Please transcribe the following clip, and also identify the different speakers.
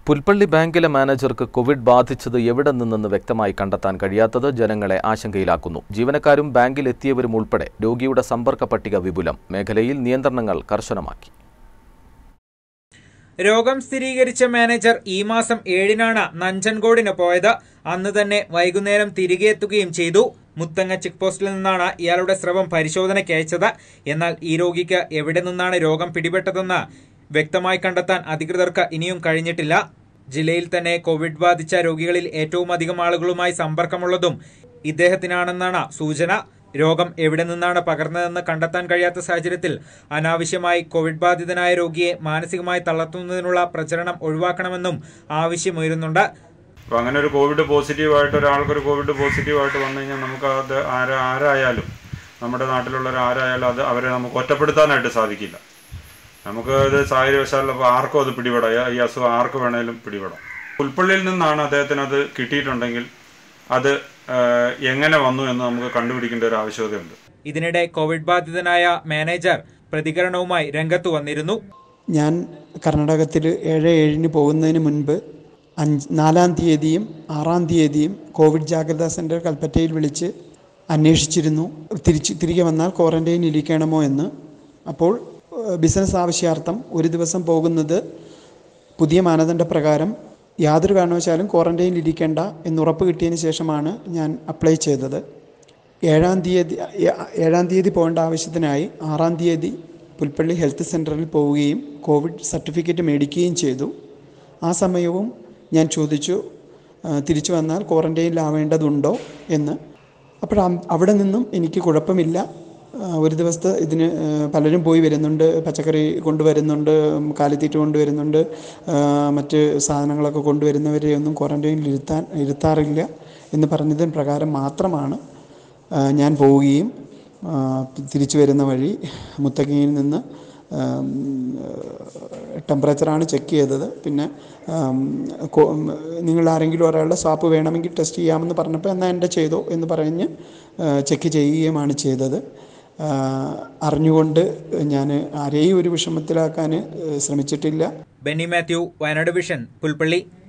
Speaker 1: പുൽപ്പള്ളി ബാങ്കിലെ മാനേജർക്ക് കോവിഡ് ബാധിച്ചത് എവിടെ നിന്നെന്ന് വ്യക്തമായി കണ്ടെത്താൻ കഴിയാത്തത് ജനങ്ങളെ ആശങ്കയിലാക്കുന്നു ജീവനക്കാരും ബാങ്കിൽ എത്തിയവരും ഉൾപ്പെടെ രോഗിയുടെ സമ്പർക്ക പട്ടിക വിപുലം മേഖലയിൽ നിയന്ത്രണങ്ങൾ കർശനമാക്കി
Speaker 2: രോഗം സ്ഥിരീകരിച്ച മാനേജർ ഈ മാസം ഏഴിനാണ് നഞ്ചൻകോടിന് പോയത് അന്ന് തന്നെ വൈകുന്നേരം തിരികെ എത്തുകയും ചെയ്തു മുത്തങ്ങ ചെക്ക് പോസ്റ്റിൽ നിന്നാണ് ഇയാളുടെ സ്രവം പരിശോധനയ്ക്ക് അയച്ചത് എന്നാൽ ഈ രോഗിക്ക് എവിടെ നിന്നാണ് രോഗം പിടിപെട്ടതെന്ന് വ്യക്തമായി കണ്ടെത്താൻ അധികൃതർക്ക് ഇനിയും കഴിഞ്ഞിട്ടില്ല ജില്ലയിൽ തന്നെ കോവിഡ് ബാധിച്ച രോഗികളിൽ ഏറ്റവും അധികം ആളുകളുമായി സമ്പർക്കമുള്ളതും ഇദ്ദേഹത്തിനാണെന്നാണ് സൂചന രോഗം എവിടെ നിന്നാണ് പകർന്നതെന്ന് കണ്ടെത്താൻ കഴിയാത്ത സാഹചര്യത്തിൽ അനാവശ്യമായി കോവിഡ് ബാധിതനായ രോഗിയെ മാനസികമായി തളർത്തുന്നതിനുള്ള പ്രചരണം ഒഴിവാക്കണമെന്നും ആവശ്യമുയരുന്നുണ്ട്
Speaker 3: അപ്പോൾ അങ്ങനെ ഒരു കോവിഡ് പോസിറ്റീവായിട്ട് ഒരാൾക്കൊരു കോവിഡ് പോസിറ്റീവായിട്ട് വന്നു കഴിഞ്ഞാൽ നമുക്ക് അത് ആരാ ആരായാലും നമ്മുടെ നാട്ടിലുള്ളവർ ആരായാലും അത് അവരെ നമുക്ക് ഒറ്റപ്പെടുത്താനായിട്ട് സാധിക്കില്ല നമുക്ക് ഇത് സാഹചര്യവശാൽ അപ്പോൾ ആർക്കും അത് പിടിപെടാം ഈ അസുഖം ആർക്ക് വേണേലും പിടിപെടാം പുൽപ്പള്ളിയിൽ നിന്നാണ് അദ്ദേഹത്തിന് അത് കിട്ടിയിട്ടുണ്ടെങ്കിൽ അത് ഏഹ്, എങ്ങനെ വന്നു എന്ന് നമുക്ക് കണ്ടുപിടിക്കേണ്ട ഒരു ആവശ്യകതയുണ്ട്
Speaker 2: ഇതിനിടെ കോവിഡ് ബാധിതനായ മാനേജർ പ്രതികരണവുമായി രംഗത്തു വന്നിരുന്നു
Speaker 4: ഞാൻ കർണാടകത്തിൽ ഏഴ് ഏഴിന് പോകുന്നതിന് മുൻപ് അഞ്ച് നാലാം തീയതിയും ആറാം തീയതിയും കോവിഡ് ജാഗ്രതാ സെൻറ്റർ കൽപ്പറ്റയിൽ വിളിച്ച് അന്വേഷിച്ചിരുന്നു തിരിച്ച് തിരികെ വന്നാൽ ക്വാറൻറ്റൈനിൽ ഇരിക്കണമോ എന്ന് അപ്പോൾ ഏഹ്, ബിസിനസ് ആവശ്യാർത്ഥം ഒരു ദിവസം പോകുന്നത് പുതിയ മാനദണ്ഡ പ്രകാരം യാതൊരു കാരണവശാലും ക്വാറൻറ്റൈനിൽ ഇരിക്കേണ്ട എന്നുറപ്പ് കിട്ടിയതിന് ശേഷമാണ് ഞാൻ അപ്ലൈ ചെയ്തത് ഏഴാം തീയതി ഏ- ഏഴാം തീയതി പോകേണ്ട ആവശ്യത്തിനായി ആറാം തീയതി പുൽപ്പള്ളി ഹെൽത്ത് സെൻറ്ററിൽ പോവുകയും കോവിഡ് സർട്ടിഫിക്കറ്റ് മേടിക്കുകയും ചെയ്തു ആ സമയവും ഞാൻ ചോദിച്ചു ആ, തിരിച്ചു വന്നാൽ ക്വാറൻറ്റൈനിലാവേണ്ടതുണ്ടോ എന്ന് അപ്പോൾ അം- അവിടെ നിന്നും എനിക്ക് കുഴപ്പമില്ല ആ, ഒരു ദിവസത്തെ ഇതിന് ആ, പലരും പോയി വരുന്നുണ്ട് പച്ചക്കറി കൊണ്ടുവരുന്നുണ്ട് ഉം, കാലിത്തീറ്റ കൊണ്ടുവരുന്നുണ്ട് ആ, മറ്റ് സാധനങ്ങളൊക്കെ കൊണ്ടുവരുന്നവരെ ഒന്നും ക്വാറൻറ്റൈനിൽ ഇരുത്താൻ ഇരുത്താറില്ല എന്ന് പറഞ്ഞതിന് പ്രകാരം മാത്രമാണ് ആ, ഞാൻ പോവുകയും ആ, തിരിച്ചു വരുന്ന വഴി മുത്തങ്ങയിൽ നിന്ന് ടെമ്പറേച്ചറാണ് ചെക്ക് ചെയ്തത് പിന്നെ ആം, കോ- ഉം, നിങ്ങൾ ആരെങ്കിലും ഒരാളുടെ സ്വാപ്പ് വേണമെങ്കിൽ ടെസ്റ്റ് ചെയ്യാമെന്ന് പറഞ്ഞപ്പോൾ എന്നാൽ എൻ്റെ ചെയ്തോ എന്ന് പറഞ്ഞ് ചെക്ക് ചെയ്യുകയുമാണ് ചെയ്തത് ആ, അറിഞ്ഞുകൊണ്ട് ഞാൻ ആരെയും ഒരു വിഷമത്തിലാക്കാൻ ശ്രമിച്ചിട്ടില്ല
Speaker 2: ബെന്നി മാത്യു വയനാട് വിഷൻ പുൽപ്പള്ളി